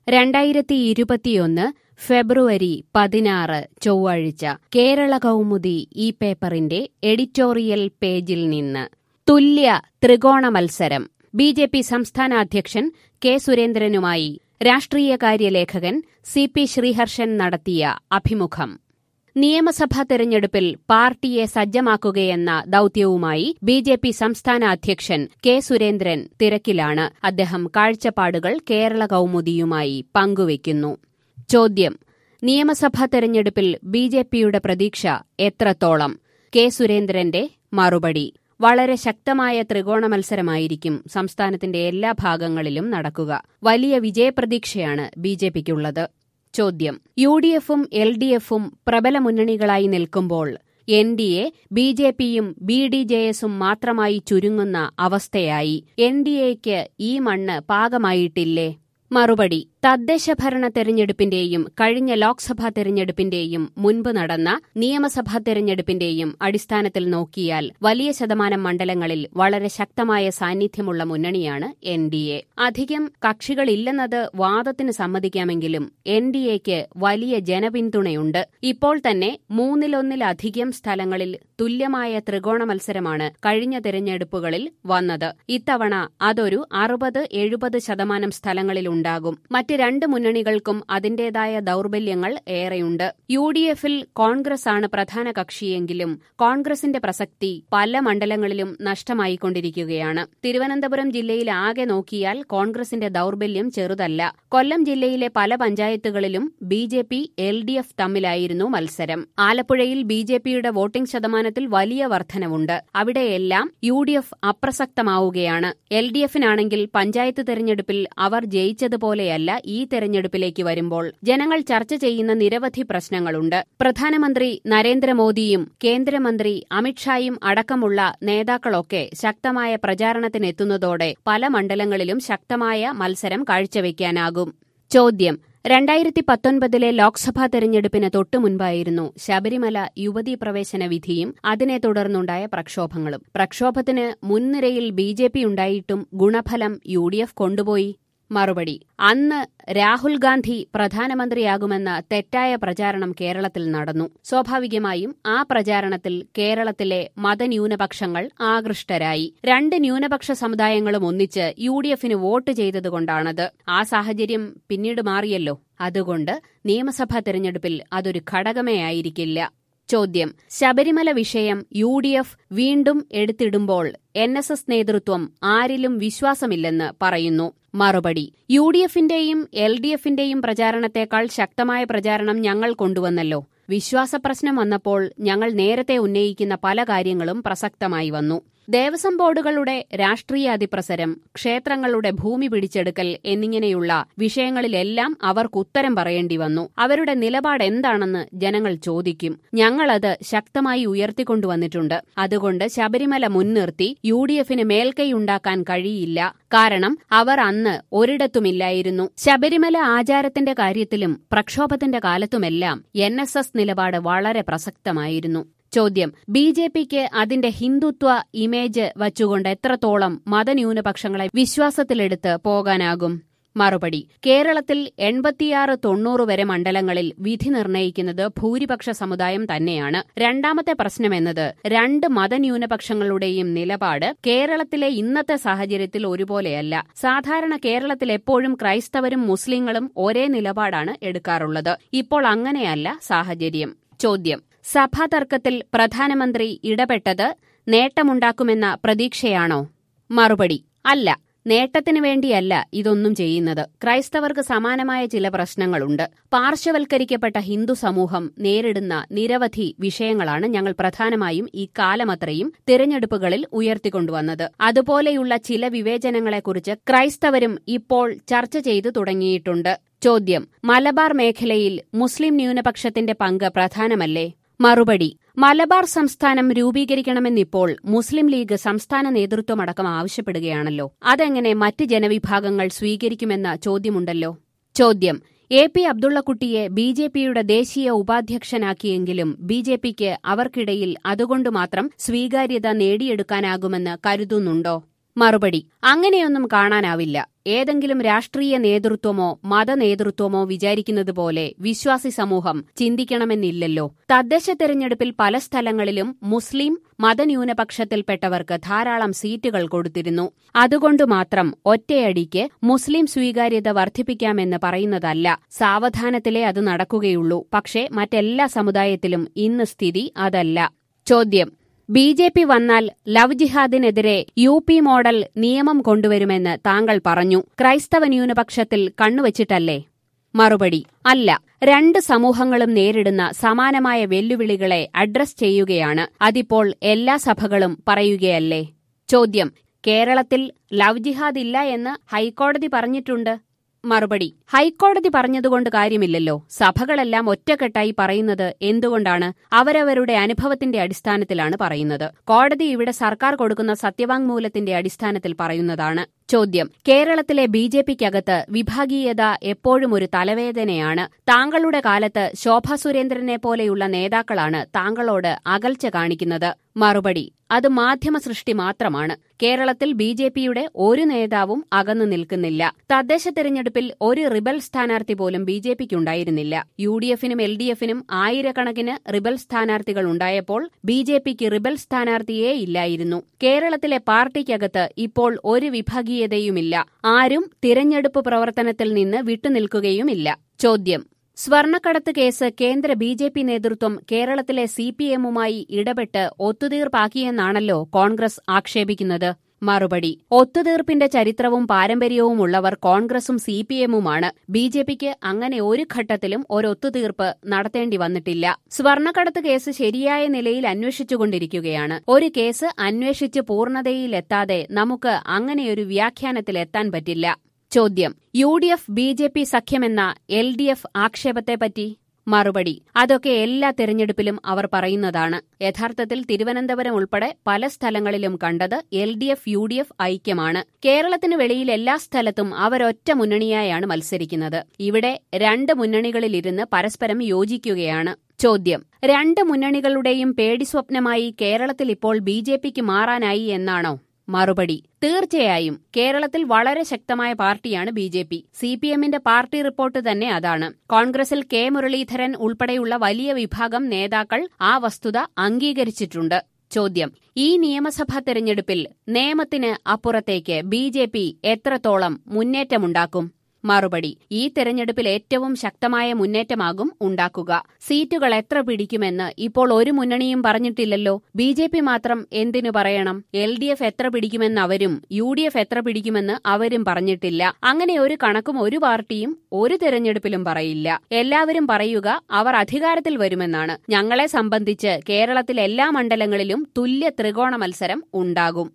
രണ്ടായിരത്തി ഇരുപത്തിയൊന്ന് ഫെബ്രുവരി പതിനാറ് ചൊവ്വാഴ്ച കേരള കൗമുദി ഈ പേപ്പറിന്റെ എഡിറ്റോറിയൽ പേജിൽ നിന്ന് തുല്യ ത്രികോണ മത്സരം ബി ജെ പി സംസ്ഥാന അധ്യക്ഷൻ കെ സുരേന്ദ്രനുമായി രാഷ്ട്രീയകാര്യ ലേഖകൻ സി പി ശ്രീഹർഷൻ നടത്തിയ അഭിമുഖം നിയമസഭാ തെരഞ്ഞെടുപ്പിൽ പാർട്ടിയെ സജ്ജമാക്കുകയെന്ന ദൌത്യവുമായി ബി ജെ പി സംസ്ഥാന അധ്യക്ഷൻ കെ സുരേന്ദ്രൻ തിരക്കിലാണ് അദ്ദേഹം കാഴ്ചപ്പാടുകൾ കേരള കൗമുദിയുമായി പങ്കുവയ്ക്കുന്നു ചോദ്യം നിയമസഭാ തെരഞ്ഞെടുപ്പിൽ ബി ജെ പിയുടെ പ്രതീക്ഷ എത്രത്തോളം കെ സുരേന്ദ്രന്റെ മറുപടി വളരെ ശക്തമായ ത്രികോണ മത്സരമായിരിക്കും സംസ്ഥാനത്തിന്റെ എല്ലാ ഭാഗങ്ങളിലും നടക്കുക വലിയ വിജയപ്രതീക്ഷയാണ് ബി ജെ പിക്കുള്ളത് ചോദ്യം യു ഡി എഫും എൽ ഡി എഫും പ്രബല മുന്നണികളായി നിൽക്കുമ്പോൾ N D A B J പിയും ബി ഡി ജെ എസും മാത്രമായി ചുരുങ്ങുന്ന അവസ്ഥയായി എൻ ഡി എക്ക് ഈ മണ്ണ് പാകമായിട്ടില്ലേ മറുപടി തദ്ദേശഭരണ തെരഞ്ഞെടുപ്പിന്റെയും കഴിഞ്ഞ ലോക്സഭാ തെരഞ്ഞെടുപ്പിന്റെയും മുൻപ് നടന്ന നിയമസഭാ തെരഞ്ഞെടുപ്പിന്റെയും അടിസ്ഥാനത്തിൽ നോക്കിയാൽ വലിയ ശതമാനം മണ്ഡലങ്ങളിൽ വളരെ ശക്തമായ സാന്നിധ്യമുള്ള മുന്നണിയാണ് എൻ ഡി എ അധികം കക്ഷികളില്ലെന്നത് വാദത്തിന് സമ്മതിക്കാമെങ്കിലും എൻ ഡി എക്ക് വലിയ ജനപിന്തുണയുണ്ട് ഇപ്പോൾ തന്നെ മൂന്നിലൊന്നിലധികം സ്ഥലങ്ങളിൽ തുല്യമായ ത്രികോണ മത്സരമാണ് കഴിഞ്ഞ തെരഞ്ഞെടുപ്പുകളിൽ വന്നത് ഇത്തവണ അതൊരു അറുപത് എഴുപത് ശതമാനം സ്ഥലങ്ങളിലുണ്ടാകും മറ്റ് രണ്ട് മുന്നണികൾക്കും അതിന്റേതായ ദൌർബല്യങ്ങൾ ഏറെയുണ്ട് യു ഡി എഫിൽ കോൺഗ്രസ് ആണ് പ്രധാന കക്ഷിയെങ്കിലും കോൺഗ്രസിന്റെ പ്രസക്തി പല മണ്ഡലങ്ങളിലും നഷ്ടമായിക്കൊണ്ടിരിക്കുകയാണ് തിരുവനന്തപുരം ജില്ലയിൽ ആകെ നോക്കിയാൽ കോൺഗ്രസിന്റെ ദൌർബല്യം ചെറുതല്ല കൊല്ലം ജില്ലയിലെ പല പഞ്ചായത്തുകളിലും B J P L D F തമ്മിലായിരുന്നു മത്സരം ആലപ്പുഴയിൽ ബി ജെ പിയുടെ വോട്ടിംഗ് ശതമാനത്തിൽ വലിയ വർധനവുണ്ട് അവിടെയെല്ലാം യു ഡി എഫ് അപ്രസക്തമാവുകയാണ് എൽ ഡി എഫിനാണെങ്കിൽ പഞ്ചായത്ത് തെരഞ്ഞെടുപ്പിൽ അവർ ജയിച്ചതുപോലെയല്ല ഈ തെരഞ്ഞെടുപ്പിലേക്ക് വരുമ്പോൾ ജനങ്ങൾ ചർച്ച ചെയ്യുന്ന നിരവധി പ്രശ്നങ്ങളുണ്ട് പ്രധാനമന്ത്രി നരേന്ദ്രമോദിയും കേന്ദ്രമന്ത്രി അമിത്ഷായും അടക്കമുള്ള നേതാക്കളൊക്കെ ശക്തമായ പ്രചാരണത്തിനെത്തുന്നതോടെ പല മണ്ഡലങ്ങളിലും ശക്തമായ മത്സരം കാഴ്ചവെക്കാനാകും ചോദ്യം രണ്ടായിരത്തി പത്തൊൻപതിലെ ലോക്സഭാ തെരഞ്ഞെടുപ്പിന് തൊട്ടു മുൻപായിരുന്നു ശബരിമല യുവതീ പ്രവേശന വിധിയും അതിനെ തുടർന്നുണ്ടായ പ്രക്ഷോഭങ്ങളും പ്രക്ഷോഭത്തിന് മുൻനിരയിൽ ബി ജെ പി ഉണ്ടായിട്ടും ഗുണഫലം യു ഡി എഫ് കൊണ്ടുപോയി മറുപടി അന്ന് രാഹുൽ ഗാന്ധി പ്രധാനമന്ത്രിയാകുമെന്ന തെറ്റായ പ്രചാരണം കേരളത്തിൽ നടന്നു സ്വാഭാവികമായും ആ പ്രചാരണത്തിൽ കേരളത്തിലെ മതന്യൂനപക്ഷങ്ങൾ ആകൃഷ്ടരായി രണ്ട് ന്യൂനപക്ഷ സമുദായങ്ങളും ഒന്നിച്ച് യു ഡി എഫിന് വോട്ട് ചെയ്തതുകൊണ്ടാണത് ആ സാഹചര്യം പിന്നീട് മാറിയല്ലോ അതുകൊണ്ട് നിയമസഭാ തെരഞ്ഞെടുപ്പിൽ അതൊരു ഘടകമേ ആയിരിക്കില്ല ചോദ്യം ശബരിമല വിഷയം യു ഡി എഫ് വീണ്ടും എടുത്തിടുമ്പോൾ എൻ എസ് എസ് നേതൃത്വം ആരിലും വിശ്വാസമില്ലെന്ന് പറയുന്നു മറുപടി യു ഡി എഫിന്റെയും എൽ ഡി എഫിന്റെയും പ്രചാരണത്തെക്കാൾ ശക്തമായ പ്രചാരണം ഞങ്ങൾ കൊണ്ടുവന്നല്ലോ വിശ്വാസപ്രശ്നം വന്നപ്പോൾ ഞങ്ങൾ നേരത്തെ ഉന്നയിക്കുന്ന പല കാര്യങ്ങളും പ്രസക്തമായി വന്നു ദേവസ്വം ബോർഡുകളുടെ രാഷ്ട്രീയ അതിപ്രസരം ക്ഷേത്രങ്ങളുടെ ഭൂമി പിടിച്ചെടുക്കൽ എന്നിങ്ങനെയുള്ള വിഷയങ്ങളിലെല്ലാം അവർക്ക് ഉത്തരം പറയേണ്ടി വന്നു അവരുടെ നിലപാട് എന്താണെന്ന് ജനങ്ങൾ ചോദിക്കും ഞങ്ങളത് ശക്തമായി ഉയർത്തിക്കൊണ്ടുവന്നിട്ടുണ്ട് അതുകൊണ്ട് ശബരിമല മുൻനിർത്തി യു ഡി എഫിന് മേൽക്കൈയുണ്ടാക്കാൻ കഴിയില്ല കാരണം അവർ അന്ന് ഒരിടത്തുമില്ലായിരുന്നു ശബരിമല ആചാരത്തിന്റെ കാര്യത്തിലും പ്രക്ഷോഭത്തിന്റെ കാലത്തുമെല്ലാം എൻ എസ് എസ് നിലപാട് വളരെ പ്രസക്തമായിരുന്നു ചോദ്യം ബി ജെ പിക്ക് അതിന്റെ ഹിന്ദുത്വ ഇമേജ് വച്ചുകൊണ്ട് എത്രത്തോളം മതന്യൂനപക്ഷങ്ങളെ വിശ്വാസത്തിലെടുത്ത് പോകാനാകും മറുപടി കേരളത്തിൽ എൺപത്തിയാറ് തൊണ്ണൂറ് വരെ മണ്ഡലങ്ങളിൽ വിധി നിർണയിക്കുന്നത് ഭൂരിപക്ഷ സമുദായം തന്നെയാണ് രണ്ടാമത്തെ പ്രശ്നമെന്നത് രണ്ട് മതന്യൂനപക്ഷങ്ങളുടെയും നിലപാട് കേരളത്തിലെ ഇന്നത്തെ സാഹചര്യത്തിൽ ഒരുപോലെയല്ല സാധാരണ കേരളത്തിൽ എപ്പോഴും ക്രൈസ്തവരും മുസ്ലിങ്ങളും ഒരേ നിലപാടാണ് എടുക്കാറുള്ളത് ഇപ്പോൾ അങ്ങനെയല്ല സാഹചര്യം ചോദ്യം സഭാതർക്കത്തിൽ പ്രധാനമന്ത്രി ഇടപെട്ടത് നേട്ടമുണ്ടാക്കുമെന്ന പ്രതീക്ഷയാണോ മറുപടി അല്ല നേട്ടത്തിനു വേണ്ടിയല്ല ഇതൊന്നും ചെയ്യുന്നത് ക്രൈസ്തവർക്ക് സമാനമായ ചില പ്രശ്നങ്ങളുണ്ട് പാർശ്വവൽക്കരിക്കപ്പെട്ട ഹിന്ദു സമൂഹം നേരിടുന്ന നിരവധി വിഷയങ്ങളാണ് ഞങ്ങൾ പ്രധാനമായും ഈ കാലമത്രയും തിരഞ്ഞെടുപ്പുകളിൽ ഉയർത്തിക്കൊണ്ടുവന്നത് അതുപോലെയുള്ള ചില വിവേചനങ്ങളെക്കുറിച്ച് ക്രൈസ്തവരും ഇപ്പോൾ ചർച്ച ചെയ്തു തുടങ്ങിയിട്ടുണ്ട് ചോദ്യം മലബാർ മേഖലയിൽ മുസ്ലിം ന്യൂനപക്ഷത്തിന്റെ പങ്ക് പ്രധാനമല്ലേ മറുപടി മലബാർ സംസ്ഥാനം രൂപീകരിക്കണമെന്നിപ്പോൾ മുസ്ലിം ലീഗ് സംസ്ഥാന നേതൃത്വമടക്കം ആവശ്യപ്പെടുകയാണല്ലോ അതെങ്ങനെ മറ്റ് ജനവിഭാഗങ്ങൾ സ്വീകരിക്കുമെന്ന ചോദ്യമുണ്ടല്ലോ ചോദ്യം എ പി അബ്ദുള്ളക്കുട്ടിയെ ബി ജെ പിയുടെ ദേശീയ ഉപാധ്യക്ഷനാക്കിയെങ്കിലും ബി ജെ പിക്ക് അവർക്കിടയിൽ അതുകൊണ്ട് മാത്രം സ്വീകാര്യത നേടിയെടുക്കാനാകുമെന്ന് കരുതുന്നുണ്ടോ മറുപടി അങ്ങനെയൊന്നും കാണാനാവില്ല ഏതെങ്കിലും രാഷ്ട്രീയ നേതൃത്വമോ മതനേതൃത്വമോ വിചാരിക്കുന്നത് പോലെ വിശ്വാസി സമൂഹം ചിന്തിക്കണമെന്നില്ലല്ലോ തദ്ദേശ തെരഞ്ഞെടുപ്പിൽ പല സ്ഥലങ്ങളിലും മുസ്ലിം മതന്യൂനപക്ഷത്തിൽപ്പെട്ടവർക്ക് ധാരാളം സീറ്റുകൾ കൊടുത്തിരുന്നു അതുകൊണ്ടു മാത്രം ഒറ്റയടിക്ക് മുസ്ലിം സ്വീകാര്യത വർദ്ധിപ്പിക്കാമെന്ന് പറയുന്നതല്ല സാവധാനത്തിലേ അത് നടക്കുകയുള്ളൂ പക്ഷേ മറ്റെല്ലാ സമുദായത്തിലും ഇന്ന് സ്ഥിതി അതല്ല ചോദ്യം ബി ജെ പി വന്നാൽ ലവ് ജിഹാദിനെതിരെ യു പി മോഡൽ നിയമം കൊണ്ടുവരുമെന്ന് താങ്കൾ പറഞ്ഞു ക്രൈസ്തവ ന്യൂനപക്ഷത്തിൽ കണ്ണുവച്ചിട്ടല്ലേ മറുപടി അല്ല രണ്ട് സമൂഹങ്ങളും നേരിടുന്ന സമാനമായ വെല്ലുവിളികളെ അഡ്രസ് ചെയ്യുകയാണ് അതിപ്പോൾ എല്ലാ സഭകളും പറയുകയല്ലേ ചോദ്യം കേരളത്തിൽ ലവ് ജിഹാദ് ഇല്ല എന്ന് ഹൈക്കോടതി പറഞ്ഞിട്ടുണ്ട് മറുപടി ഹൈക്കോടതി പറഞ്ഞതുകൊണ്ട് കാര്യമില്ലല്ലോ സഭകളെല്ലാം ഒറ്റക്കെട്ടായി പറയുന്നത് എന്തുകൊണ്ടാണ് അവരവരുടെ അനുഭവത്തിന്റെ അടിസ്ഥാനത്തിലാണ് പറയുന്നത് കോടതി ഇവിടെ സർക്കാർ കൊടുക്കുന്ന സത്യവാങ്മൂലത്തിന്റെ അടിസ്ഥാനത്തിൽ പറയുന്നതാണ് ചോദ്യം കേരളത്തിലെ ബി ജെ പിക്കകത്ത് വിഭാഗീയത എപ്പോഴും ഒരു തലവേദനയാണ് താങ്കളുടെ കാലത്ത് ശോഭ സുരേന്ദ്രനെ പോലെയുള്ള നേതാക്കളാണ് താങ്കളോട് അകൽച്ച കാണിക്കുന്നത് മറുപടി അത് മാധ്യമ സൃഷ്ടി മാത്രമാണ് കേരളത്തിൽ ബി ജെ പിയുടെ ഒരു നേതാവും അകന്നു നിൽക്കുന്നില്ല തദ്ദേശ തെരഞ്ഞെടുപ്പിൽ ഒരു റിബൽ സ്ഥാനാർത്ഥി പോലും ബി ജെ പിക്ക് ഉണ്ടായിരുന്നില്ല യു ഡി എഫിനും എൽ ഡി എഫിനും ആയിരക്കണക്കിന് റിബൽ സ്ഥാനാർത്ഥികൾ ഉണ്ടായപ്പോൾ ബി ജെ പിക്ക് റിബൽ സ്ഥാനാർത്ഥിയേ ഇല്ലായിരുന്നു കേരളത്തിലെ പാർട്ടിക്കകത്ത് ഇപ്പോൾ ഒരു വിഭാഗീയതയുമില്ല ആരും തിരഞ്ഞെടുപ്പ് പ്രവർത്തനത്തിൽ നിന്ന് വിട്ടുനിൽക്കുകയുമില്ല ചോദ്യം സ്വർണ്ണക്കടത്ത് കേസ് കേന്ദ്ര ബി ജെ പി നേതൃത്വം കേരളത്തിലെ സി പി എമ്മുമായി ഇടപെട്ട് ഒത്തുതീർപ്പാക്കിയെന്നാണല്ലോ കോൺഗ്രസ് ആക്ഷേപിക്കുന്നത് മറുപടി ഒത്തുതീർപ്പിന്റെ ചരിത്രവും പാരമ്പര്യവും ഉള്ളവർ കോൺഗ്രസും സി പി എമ്മുമാണ് ബി ജെ പിക്ക് അങ്ങനെ ഒരു ഘട്ടത്തിലും ഒരൊത്തുതീർപ്പ് നടത്തേണ്ടി വന്നിട്ടില്ല സ്വർണ്ണക്കടത്ത് കേസ് ശരിയായ നിലയിൽ അന്വേഷിച്ചുകൊണ്ടിരിക്കുകയാണ് ഒരു കേസ് അന്വേഷിച്ച് പൂർണ്ണതയിലെത്താതെ നമുക്ക് അങ്ങനെയൊരു വ്യാഖ്യാനത്തിലെത്താൻ പറ്റില്ല ചോദ്യം U D F B J P സഖ്യമെന്ന എൽ ഡി എഫ് ആക്ഷേപത്തെപ്പറ്റി മറുപടി അതൊക്കെ എല്ലാ തെരഞ്ഞെടുപ്പിലും അവർ പറയുന്നതാണ് യഥാർത്ഥത്തിൽ തിരുവനന്തപുരം ഉൾപ്പെടെ പല സ്ഥലങ്ങളിലും കണ്ടത് L D F U D F ഐക്യമാണ് കേരളത്തിന് വെളിയിൽ എല്ലാ സ്ഥലത്തും അവരൊറ്റ മുന്നണിയായാണ് മത്സരിക്കുന്നത് ഇവിടെ രണ്ട് മുന്നണികളിലിരുന്ന് പരസ്പരം യോജിക്കുകയാണ് ചോദ്യം രണ്ട് മുന്നണികളുടെയും പേടിസ്വപ്നമായി കേരളത്തിൽ ഇപ്പോൾ ബി ജെ പിക്ക് മാറാനായി എന്നാണോ മറുപടി തീർച്ചയായും കേരളത്തിൽ വളരെ ശക്തമായ പാർട്ടിയാണ് B J P C P എമ്മിന്റെ പാർട്ടി റിപ്പോർട്ട് തന്നെ അതാണ് കോൺഗ്രസിൽ കെ മുരളീധരൻ ഉൾപ്പെടെയുള്ള വലിയ വിഭാഗം നേതാക്കൾ ആ വസ്തുത അംഗീകരിച്ചിട്ടുണ്ട് ചോദ്യം ഈ നിയമസഭാ തെരഞ്ഞെടുപ്പിൽ നിയമത്തിന് അപ്പുറത്തേക്ക് ബി ജെ പി എത്രത്തോളം മുന്നേറ്റമുണ്ടാക്കും മറുപടി ഈ തെരഞ്ഞെടുപ്പിൽ ഏറ്റവും ശക്തമായ മുന്നേറ്റമാകും ഉണ്ടാക്കുക സീറ്റുകൾ എത്ര പിടിക്കുമെന്ന് ഇപ്പോൾ ഒരു മുന്നണിയും പറഞ്ഞിട്ടില്ലല്ലോ ബി ജെ പി മാത്രം എന്തിനു പറയണം എൽ ഡി എഫ് എത്ര പിടിക്കുമെന്ന് അവരും യു ഡി എഫ് എത്ര പിടിക്കുമെന്ന് അവരും പറഞ്ഞിട്ടില്ല അങ്ങനെ ഒരു കണക്കും ഒരു പാർട്ടിയും ഒരു തെരഞ്ഞെടുപ്പിലും പറയില്ല എല്ലാവരും പറയുക അവർ അധികാരത്തിൽ വരുമെന്നാണ് ഞങ്ങളെ സംബന്ധിച്ച് കേരളത്തിൽ എല്ലാ മണ്ഡലങ്ങളിലും തുല്യ ത്രികോണ മത്സരം ഉണ്ടാകും